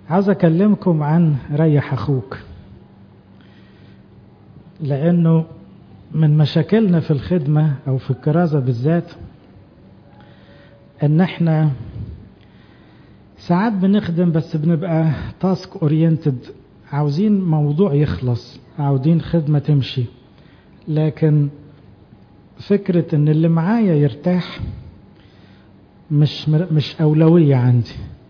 عاوز أكلمكم عن ريح أخوك لأنه من مشاكلنا في الخدمة أو في الكرازة بالذات إن إحنا ساعات بنخدم بس بنبقى تاسك اورينتد عاوزين موضوع يخلص عاوزين خدمة تمشي لكن فكرة ان اللي معايا يرتاح مش مش أولوية عندي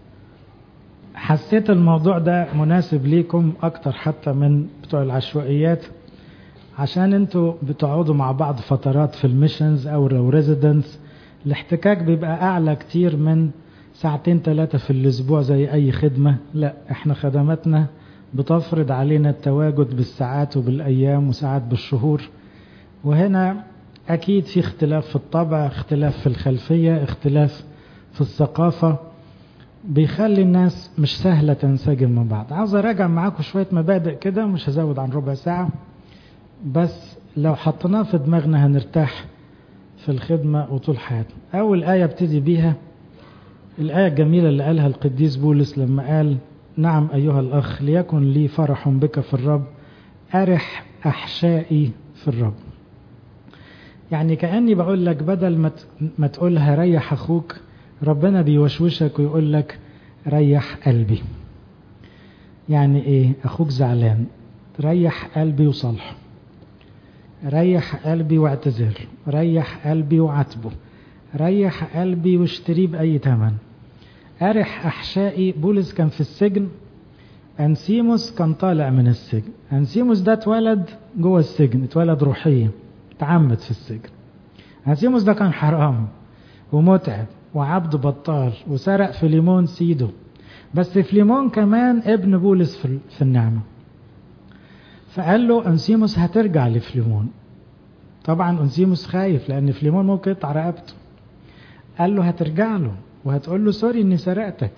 حسيت الموضوع ده مناسب ليكم أكتر حتى من بتوع العشوائيات عشان انتوا بتقعدوا مع بعض فترات في الميشنز أو لو ريزيدنس الاحتكاك بيبقى أعلى كتير من ساعتين ثلاثة في الأسبوع زي أي خدمة لا احنا خدماتنا بتفرض علينا التواجد بالساعات وبالأيام وساعات بالشهور وهنا أكيد في اختلاف في الطبع اختلاف في الخلفية اختلاف في الثقافة بيخلي الناس مش سهلة تنسجم مع بعض عاوز أراجع معاكم شوية مبادئ كده مش هزود عن ربع ساعة بس لو حطيناه في دماغنا هنرتاح في الخدمة وطول حياتنا أول آية ابتدي بيها الآية الجميلة اللي قالها القديس بولس لما قال نعم أيها الأخ ليكن لي فرح بك في الرب أرح أحشائي في الرب يعني كأني بقول لك بدل ما تقولها ريح أخوك ربنا بيوشوشك ويقول لك ريح قلبي يعني إيه أخوك زعلان ريح قلبي وصالحه ريح قلبي واعتذر ريح قلبي وعاتبه ريح قلبي واشتريه بأي تمن أرح أحشائي بولس كان في السجن أنسيموس كان طالع من السجن أنسيموس ده اتولد جوه السجن اتولد روحيا اتعمد في السجن أنسيموس ده كان حرام ومتعب وعبد بطال وسرق فيليمون سيده بس فيليمون كمان ابن بولس في النعمة فقال له أنسيموس هترجع لفليمون طبعا أنسيموس خايف لأن فليمون ممكن يقطع رقبته قال له هترجع له وهتقول له سوري اني سرقتك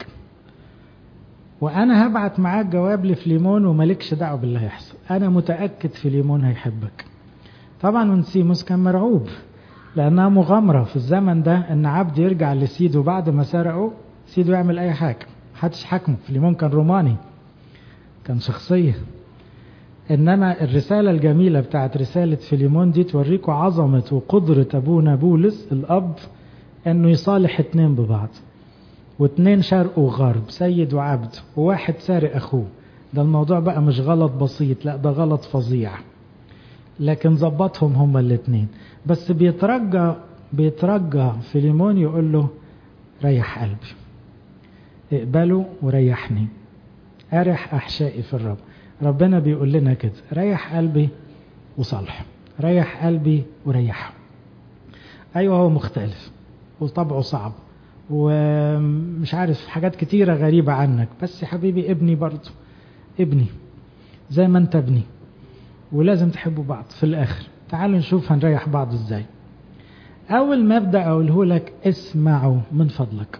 وانا هبعت معاك جواب لفليمون ومالكش دعوه باللي هيحصل انا متاكد فليمون هيحبك طبعا انسيموس كان مرعوب لانها مغامره في الزمن ده ان عبد يرجع لسيده بعد ما سرقه سيده يعمل اي حاجه محدش حاكمه فليمون كان روماني كان شخصيه انما الرساله الجميله بتاعت رساله فيليمون دي توريكم عظمه وقدره ابونا بولس الاب انه يصالح اتنين ببعض واتنين شرق وغرب سيد وعبد وواحد سارق اخوه ده الموضوع بقى مش غلط بسيط لا ده غلط فظيع لكن ظبطهم هما الاتنين بس بيترجى بيترجى فيليمون يقول له ريح قلبي اقبله وريحني ارح احشائي في الرب ربنا بيقول لنا كده ريح قلبي وصالح ريح قلبي وريحه ايوه هو مختلف وطبعه صعب ومش عارف حاجات كتيرة غريبة عنك بس يا حبيبي ابني برضه ابني زي ما انت ابني ولازم تحبوا بعض في الاخر تعالوا نشوف هنريح بعض ازاي اول مبدأ اقوله لك اسمعوا من فضلك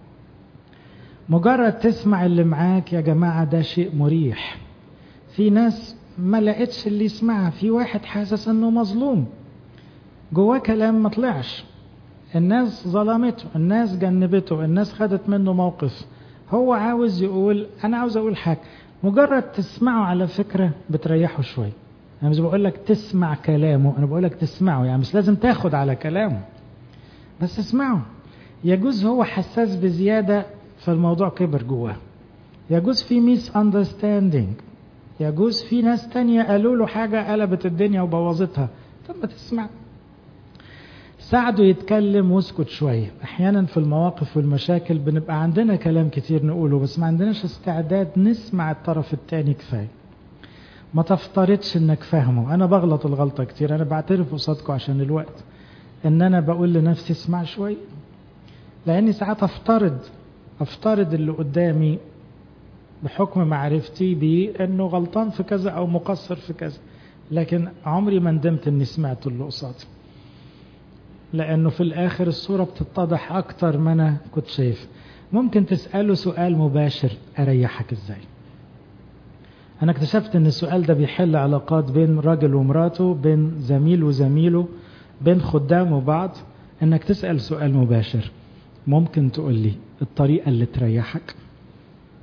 مجرد تسمع اللي معاك يا جماعة ده شيء مريح في ناس ما لقيتش اللي يسمعها في واحد حاسس انه مظلوم جواه كلام ما طلعش الناس ظلمته الناس جنبته الناس خدت منه موقف هو عاوز يقول انا عاوز اقول حاجه مجرد تسمعه على فكره بتريحه شويه انا مش بقول لك تسمع كلامه انا بقول لك تسمعه يعني مش لازم تاخد على كلامه بس اسمعه يجوز هو حساس بزياده فالموضوع كبر جواه يجوز في ميس اندرستاندينج يجوز في ناس تانية قالوا له حاجة قلبت الدنيا وبوظتها طب ما تسمع ساعده يتكلم واسكت شوية احيانا في المواقف والمشاكل بنبقى عندنا كلام كتير نقوله بس ما عندناش استعداد نسمع الطرف التاني كفاية ما تفترضش انك فاهمه انا بغلط الغلطة كتير انا بعترف قصادكم عشان الوقت ان انا بقول لنفسي اسمع شوية لاني ساعات افترض افترض اللي قدامي بحكم معرفتي بيه انه غلطان في كذا او مقصر في كذا لكن عمري ما ندمت اني سمعت اللي قصادي لانه في الاخر الصورة بتتضح اكتر ما انا كنت شايف ممكن تسأله سؤال مباشر اريحك ازاي انا اكتشفت ان السؤال ده بيحل علاقات بين راجل ومراته بين زميل وزميله بين خدام وبعض انك تسأل سؤال مباشر ممكن تقول لي الطريقة اللي تريحك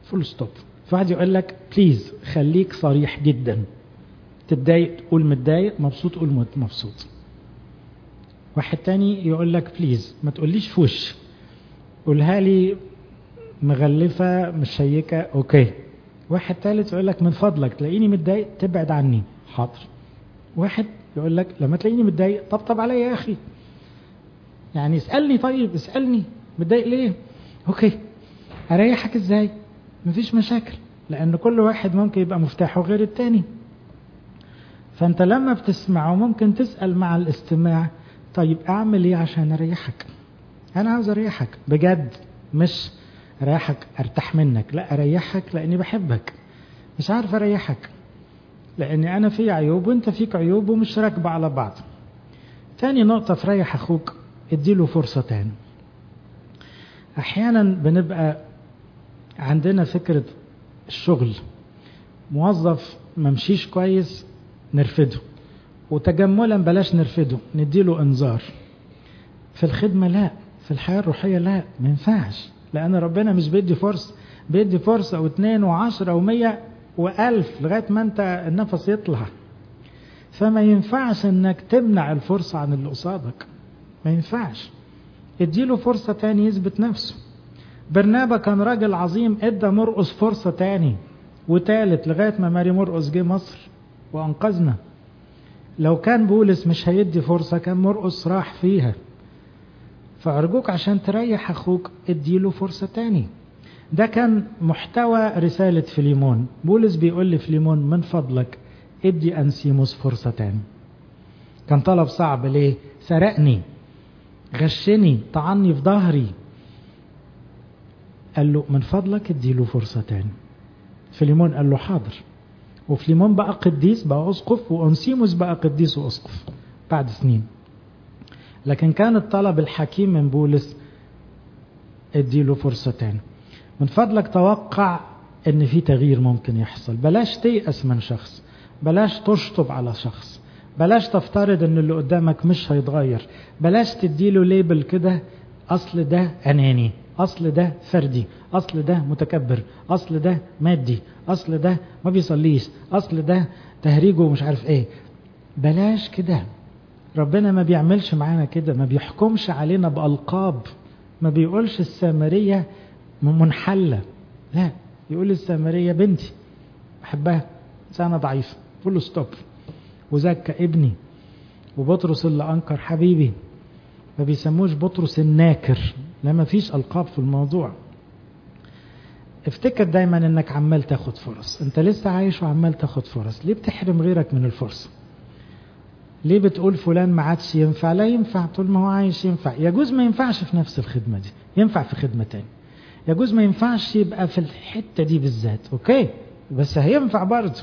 فول ستوب في واحد يقول لك بليز خليك صريح جدا تتضايق تقول متضايق مبسوط قول مبسوط واحد تاني يقول لك بليز ما تقوليش في وش قولها لي مغلفة مشيكة اوكي واحد تالت يقول لك من فضلك تلاقيني متضايق تبعد عني حاضر واحد يقول لك لما تلاقيني متضايق طبطب عليا يا اخي يعني اسألني طيب اسألني متضايق ليه اوكي اريحك ازاي مفيش مشاكل لان كل واحد ممكن يبقى مفتاحه غير التاني فانت لما بتسمعه ممكن تسأل مع الاستماع طيب اعمل ايه عشان اريحك انا عاوز اريحك بجد مش اريحك ارتاح منك لا اريحك لاني بحبك مش عارف اريحك لاني انا في عيوب وانت فيك عيوب ومش راكبة على بعض تاني نقطة في ريح اخوك اديله فرصة تاني احيانا بنبقى عندنا فكرة الشغل موظف ممشيش كويس نرفده وتجملا بلاش نرفده نديله انذار في الخدمة لا في الحياة الروحية لا ما ينفعش لأن ربنا مش بيدي فرصة بيدي فرصة واثنين وعشرة ومية وألف لغاية ما أنت النفس يطلع فما ينفعش أنك تمنع الفرصة عن اللي قصادك ما ينفعش اديله فرصة تاني يثبت نفسه برنابا كان راجل عظيم ادى مرقص فرصة تاني وتالت لغاية ما ماري مرقص جه مصر وأنقذنا لو كان بولس مش هيدي فرصة كان مرقص راح فيها فأرجوك عشان تريح أخوك اديله فرصة تاني ده كان محتوى رسالة فيليمون بولس بيقول لفيليمون من فضلك ادي أنسيموس فرصة تاني كان طلب صعب ليه سرقني غشني طعني في ظهري قال له من فضلك اديله فرصة تاني فيليمون قال له حاضر وفليمون بقى قديس بقى أسقف وأنسيموس بقى قديس وأسقف بعد سنين لكن كان الطلب الحكيم من بولس اديله فرصة تاني من فضلك توقع ان في تغيير ممكن يحصل بلاش تيأس من شخص بلاش تشطب على شخص بلاش تفترض ان اللي قدامك مش هيتغير بلاش تديله ليبل كده اصل ده اناني اصل ده فردي اصل ده متكبر اصل ده مادي اصل ده ما بيصليش اصل ده تهريجه مش عارف ايه بلاش كده ربنا ما بيعملش معانا كده ما بيحكمش علينا بألقاب ما بيقولش السامرية منحلة لا يقول السامرية بنتي بحبها إنسانة ضعيفة فول ستوب وزكى ابني وبطرس اللي أنكر حبيبي ما بيسموش بطرس الناكر لا ما فيش ألقاب في الموضوع افتكر دايما انك عمال تاخد فرص انت لسه عايش وعمال تاخد فرص ليه بتحرم غيرك من الفرصة ليه بتقول فلان ما عادش ينفع لا ينفع طول ما هو عايش ينفع يجوز ما ينفعش في نفس الخدمة دي ينفع في خدمة تاني يجوز ما ينفعش يبقى في الحتة دي بالذات اوكي بس هينفع برضه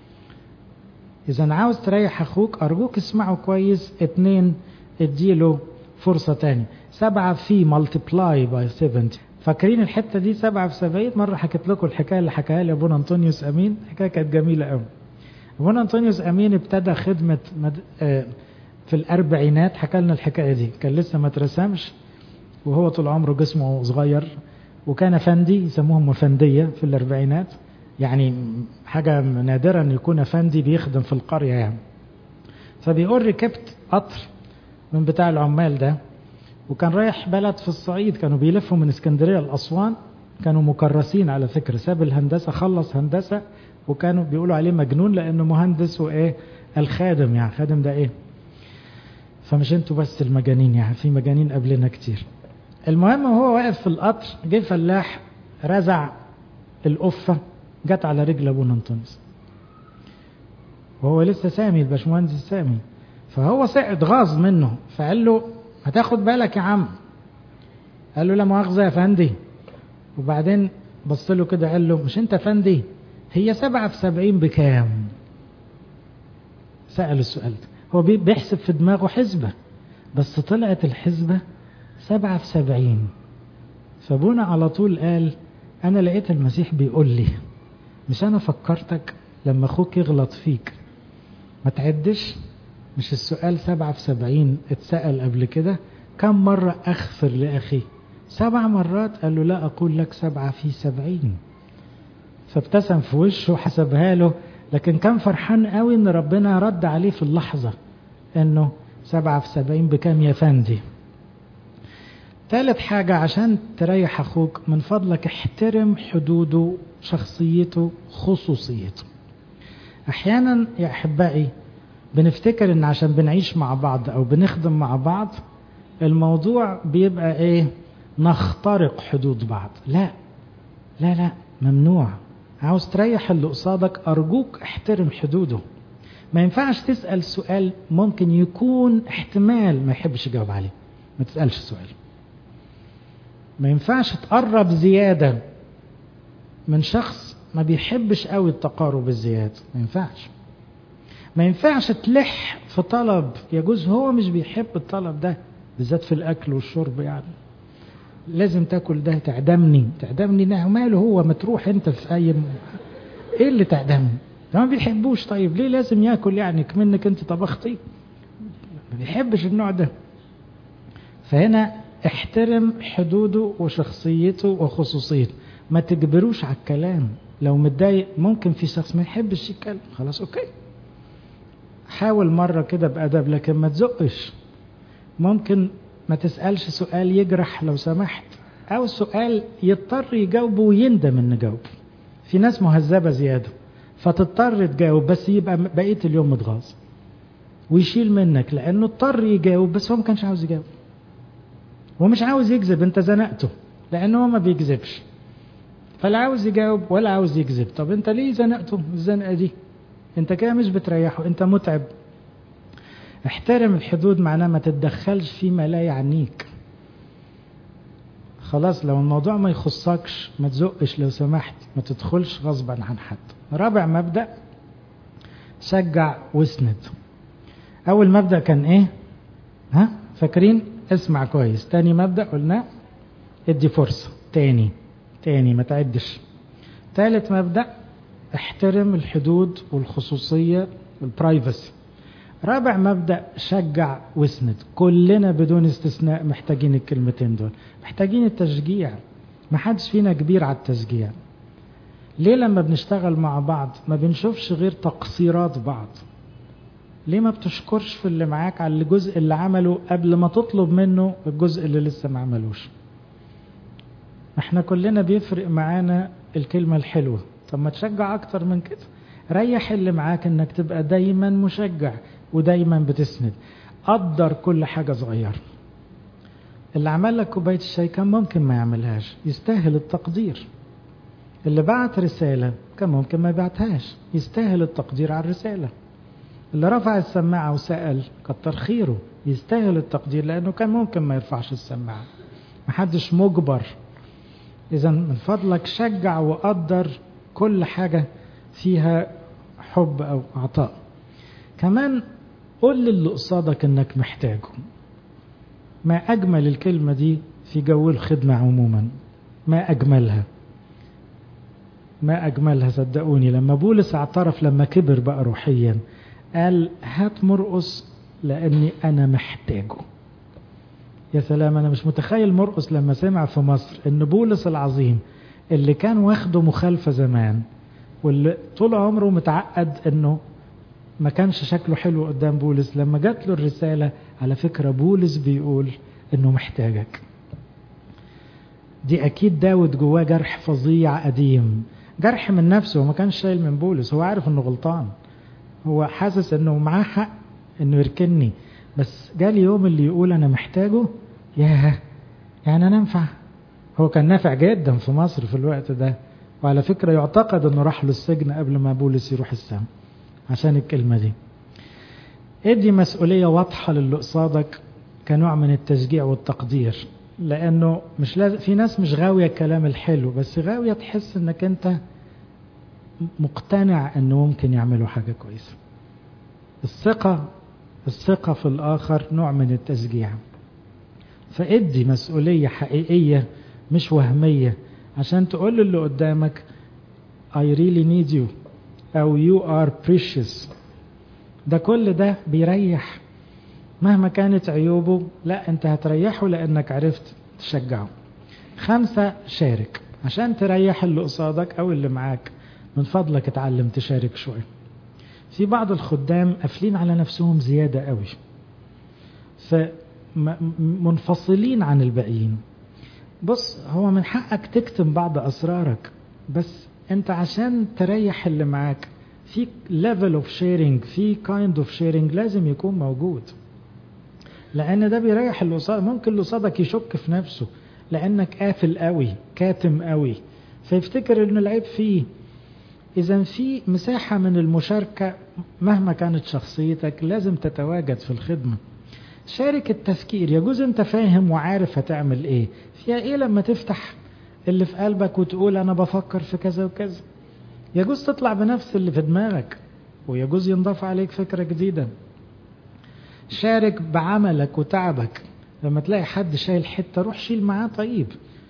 اذا عاوز تريح اخوك ارجوك اسمعه كويس اتنين اديله فرصة تاني سبعة في multiply by 70 فاكرين الحتة دي سبعة في سبعين مرة حكيت لكم الحكاية اللي حكاها لي ابونا انطونيوس امين الحكاية كانت جميلة قوي ابونا انطونيوس امين ابتدى خدمة مد... آه في الاربعينات حكى لنا الحكاية دي كان لسه ما اترسمش وهو طول عمره جسمه صغير وكان فندي يسموهم مفندية في الاربعينات يعني حاجة نادرة ان يكون افندي بيخدم في القرية يعني فبيقول ركبت قطر من بتاع العمال ده وكان رايح بلد في الصعيد كانوا بيلفوا من اسكندرية لأسوان كانوا مكرسين على فكرة ساب الهندسة خلص هندسة وكانوا بيقولوا عليه مجنون لأنه مهندس وإيه الخادم يعني خادم ده إيه فمش انتوا بس المجانين يعني في مجانين قبلنا كتير المهم وهو واقف في القطر جه فلاح رزع القفة جت على رجل ابونا انطونيوس وهو لسه سامي الباشمهندس سامي فهو صعد غاظ منه فقال له هتاخد بالك يا عم قال له لا مؤاخذة يا فندي وبعدين بص له كده قال له مش انت فندي هي سبعة في سبعين بكام سأل السؤال ده هو بيحسب في دماغه حسبة بس طلعت الحسبة سبعة في سبعين فابونا على طول قال أنا لقيت المسيح بيقول لي مش أنا فكرتك لما أخوك يغلط فيك ما تعدش مش السؤال سبعة في سبعين اتسأل قبل كده كم مرة أغفر لأخي سبع مرات قال له لا أقول لك سبعة في سبعين فابتسم في وشه وحسبها له لكن كان فرحان قوي ان ربنا رد عليه في اللحظة انه سبعة في سبعين بكام يا فندي ثالث حاجة عشان تريح أخوك من فضلك احترم حدوده شخصيته خصوصيته أحيانا يا أحبائي بنفتكر إن عشان بنعيش مع بعض أو بنخدم مع بعض الموضوع بيبقى إيه نخترق حدود بعض لا لا لا ممنوع عاوز تريح اللي قصادك أرجوك احترم حدوده ما ينفعش تسأل سؤال ممكن يكون احتمال ما يحبش يجاوب عليه ما تسألش السؤال ما ينفعش تقرب زيادة من شخص ما بيحبش قوي التقارب الزيادة ما ينفعش ما ينفعش تلح في طلب يجوز هو مش بيحب الطلب ده بالذات في الأكل والشرب يعني لازم تاكل ده تعدمني تعدمني ده ماله هو ما تروح انت في اي م... ايه اللي تعدمني ده ما بيحبوش طيب ليه لازم ياكل يعني كمنك انت طبختي ما بيحبش النوع ده فهنا احترم حدوده وشخصيته وخصوصيته ما تجبروش على الكلام لو متضايق ممكن في شخص ما يحبش يتكلم خلاص اوكي حاول مرة كده بأدب لكن ما تزقش ممكن ما تسألش سؤال يجرح لو سمحت أو سؤال يضطر يجاوبه ويندم إنه جاوب في ناس مهذبة زيادة فتضطر تجاوب بس يبقى بقية اليوم متغاظ ويشيل منك لأنه اضطر يجاوب بس هو ما كانش عاوز يجاوب هو مش عاوز يكذب انت زنقته لأنه هو ما بيكذبش فلا عاوز يجاوب ولا عاوز يكذب طب انت ليه زنقته الزنقة دي انت كده مش بتريحه انت متعب احترم الحدود معناه ما تتدخلش فيما لا يعنيك خلاص لو الموضوع ما يخصكش ما تزقش لو سمحت ما تدخلش غصبا عن حد رابع مبدأ شجع واسند اول مبدأ كان ايه ها فاكرين اسمع كويس تاني مبدأ قلنا ادي فرصة تاني تاني ما تعدش تالت مبدأ احترم الحدود والخصوصية والبرايفسي رابع مبدأ شجع واسند كلنا بدون استثناء محتاجين الكلمتين دول محتاجين التشجيع ما حدش فينا كبير على التشجيع ليه لما بنشتغل مع بعض ما بنشوفش غير تقصيرات بعض ليه ما بتشكرش في اللي معاك على الجزء اللي عمله قبل ما تطلب منه الجزء اللي لسه ما عملوش احنا كلنا بيفرق معانا الكلمة الحلوة طب ما تشجع اكتر من كده ريح اللي معاك انك تبقى دايما مشجع ودايما بتسند قدر كل حاجة صغيرة اللي عمل لك كوباية الشاي كان ممكن ما يعملهاش يستاهل التقدير اللي بعت رسالة كان ممكن ما يبعتهاش يستاهل التقدير على الرسالة اللي رفع السماعة وسأل كتر خيره يستاهل التقدير لأنه كان ممكن ما يرفعش السماعة محدش مجبر إذا من فضلك شجع وقدر كل حاجة فيها حب أو عطاء كمان قول للي قصادك انك محتاجه ما اجمل الكلمة دي في جو الخدمة عموما ما اجملها ما اجملها صدقوني لما بولس اعترف لما كبر بقى روحيا قال هات مرقص لاني انا محتاجه يا سلام انا مش متخيل مرقص لما سمع في مصر ان بولس العظيم اللي كان واخده مخالفة زمان واللي طول عمره متعقد انه ما كانش شكله حلو قدام بولس لما جات له الرسالة على فكرة بولس بيقول انه محتاجك دي اكيد داود جواه جرح فظيع قديم جرح من نفسه وما كانش شايل من بولس هو عارف انه غلطان هو حاسس انه معاه حق انه يركني بس جالي يوم اللي يقول انا محتاجه ياه يعني انا انفع هو كان نافع جدا في مصر في الوقت ده وعلى فكرة يعتقد انه راح له السجن قبل ما بولس يروح السام عشان الكلمة دي ادي مسؤولية واضحة للي قصادك كنوع من التشجيع والتقدير لانه مش لازم في ناس مش غاوية الكلام الحلو بس غاوية تحس انك انت مقتنع انه ممكن يعملوا حاجة كويسة الثقة الثقة في الاخر نوع من التشجيع فادي مسؤولية حقيقية مش وهمية عشان تقول اللي قدامك I really need you أو you are precious ده كل ده بيريح مهما كانت عيوبه لا انت هتريحه لانك عرفت تشجعه خمسة شارك عشان تريح اللي قصادك او اللي معاك من فضلك اتعلم تشارك شوية في بعض الخدام قافلين على نفسهم زيادة قوي فمنفصلين عن الباقيين بص هو من حقك تكتم بعض أسرارك بس انت عشان تريح اللي معاك في level of sharing في kind of sharing لازم يكون موجود لان ده بيريح اللي قصاد ممكن اللي قصادك يشك في نفسه لانك قافل قوي كاتم قوي فيفتكر ان العيب فيه اذا في مساحة من المشاركة مهما كانت شخصيتك لازم تتواجد في الخدمة شارك التفكير يجوز انت فاهم وعارف هتعمل ايه فيها ايه لما تفتح اللي في قلبك وتقول انا بفكر في كذا وكذا يجوز تطلع بنفس اللي في دماغك ويجوز ينضاف عليك فكرة جديدة شارك بعملك وتعبك لما تلاقي حد شايل حتة روح شيل معاه طيب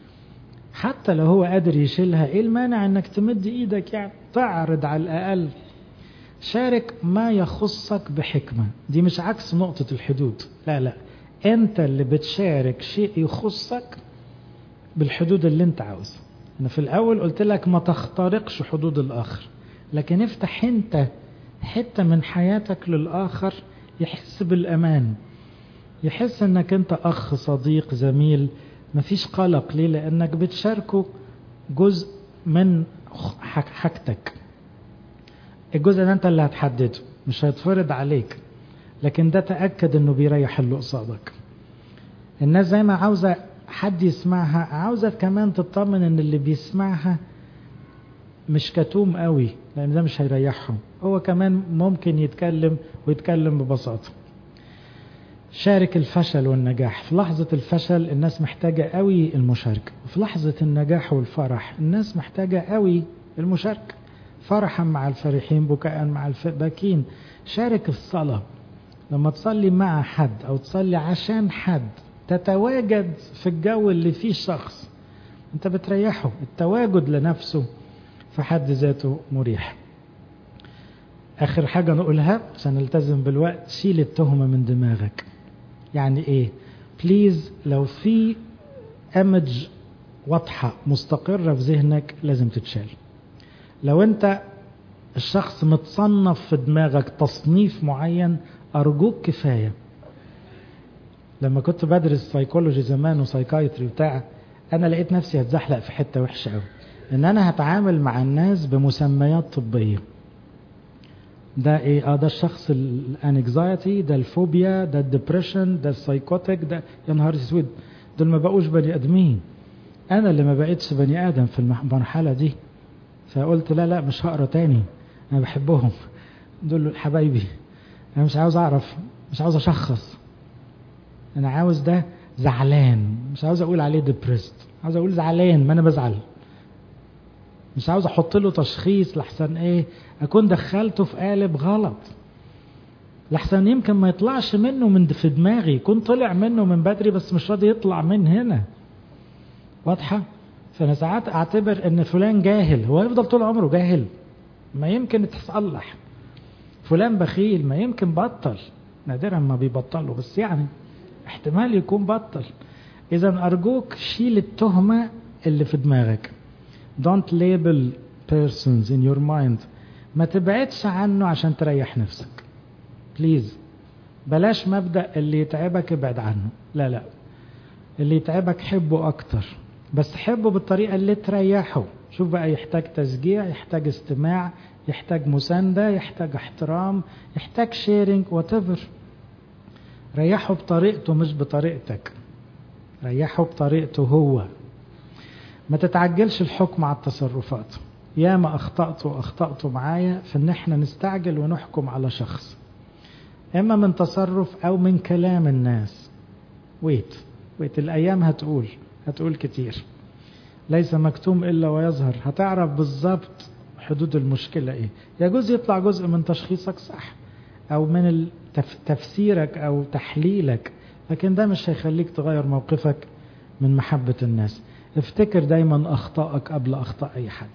حتى لو هو قادر يشيلها ايه المانع انك تمد ايدك يعني تعرض على الاقل شارك ما يخصك بحكمة دي مش عكس نقطة الحدود لا لا انت اللي بتشارك شيء يخصك بالحدود اللي انت عاوزها انا في الاول قلت لك ما تخترقش حدود الاخر لكن افتح انت حتة من حياتك للاخر يحس بالامان يحس انك انت اخ صديق زميل مفيش قلق ليه لانك بتشاركه جزء من حاجتك الجزء ده انت اللي هتحدده مش هيتفرض عليك لكن ده تأكد انه بيريح اللي قصادك الناس زي ما عاوزة حد يسمعها عاوزة كمان تطمن ان اللي بيسمعها مش كتوم قوي لان ده مش هيريحهم هو كمان ممكن يتكلم ويتكلم ببساطة شارك الفشل والنجاح في لحظة الفشل الناس محتاجة قوي المشاركة وفي لحظة النجاح والفرح الناس محتاجة قوي المشاركة فرحا مع الفرحين بكاء مع الباكين شارك الصلاة لما تصلي مع حد أو تصلي عشان حد تتواجد في الجو اللي فيه شخص انت بتريحه التواجد لنفسه في حد ذاته مريح آخر حاجة نقولها عشان نلتزم بالوقت شيل التهمة من دماغك يعني ايه بليز لو في ايمج واضحة مستقرة في ذهنك لازم تتشال لو انت الشخص متصنف في دماغك تصنيف معين ارجوك كفاية لما كنت بدرس سايكولوجي زمان وسايكايتري بتاع انا لقيت نفسي هتزحلق في حتة وحشة قوي ان انا هتعامل مع الناس بمسميات طبية ده ايه اه ده الشخص الانكزايتي ده الفوبيا ده الدبريشن ده السايكوتيك ده يا نهار اسود دول ما بقوش بني ادمين انا اللي ما بقيتش بني ادم في المرحله دي فقلت لا لا مش هقرا تاني انا بحبهم دول حبايبي انا مش عاوز اعرف مش عاوز اشخص انا عاوز ده زعلان مش عاوز اقول عليه ديبريست عاوز اقول زعلان ما انا بزعل مش عاوز احط له تشخيص لحسن ايه اكون دخلته في قالب غلط لحسن يمكن ما يطلعش منه من في دماغي يكون طلع منه من بدري بس مش راضي يطلع من هنا واضحة فانا ساعات اعتبر ان فلان جاهل هو يفضل طول عمره جاهل ما يمكن تصلح فلان بخيل ما يمكن بطل نادرا ما بيبطلوا بس يعني احتمال يكون بطل اذا ارجوك شيل التهمة اللي في دماغك don't label persons in your mind ما تبعدش عنه عشان تريح نفسك بليز بلاش مبدأ اللي يتعبك ابعد عنه لا لا اللي يتعبك حبه اكتر بس حبه بالطريقة اللي تريحه شوف بقى يحتاج تشجيع يحتاج استماع يحتاج مساندة يحتاج احترام يحتاج شيرنج whatever ريحه بطريقته مش بطريقتك ريحه بطريقته هو ما تتعجلش الحكم على التصرفات يا ما أخطأت وأخطأت معايا في إن إحنا نستعجل ونحكم على شخص إما من تصرف أو من كلام الناس ويت ويت الأيام هتقول هتقول كتير ليس مكتوم إلا ويظهر هتعرف بالظبط حدود المشكلة إيه يجوز يطلع جزء من تشخيصك صح أو من تفسيرك أو تحليلك لكن ده مش هيخليك تغير موقفك من محبة الناس افتكر دايما أخطائك قبل أخطاء أي حد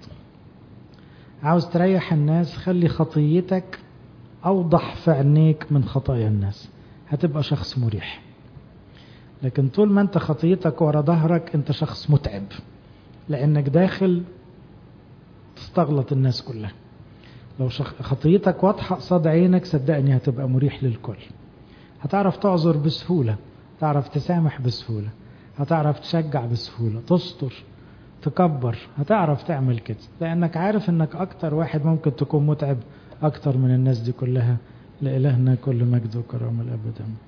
عاوز تريح الناس خلي خطيتك أوضح في عينيك من خطايا الناس هتبقى شخص مريح لكن طول ما انت خطيتك ورا ظهرك انت شخص متعب لانك داخل تستغلط الناس كلها لو خطيتك واضحة قصاد عينك صدقني هتبقى مريح للكل هتعرف تعذر بسهولة تعرف تسامح بسهولة هتعرف تشجع بسهولة تستر تكبر هتعرف تعمل كده لأنك عارف أنك أكتر واحد ممكن تكون متعب أكتر من الناس دي كلها لإلهنا كل مجد وكرامة الأبد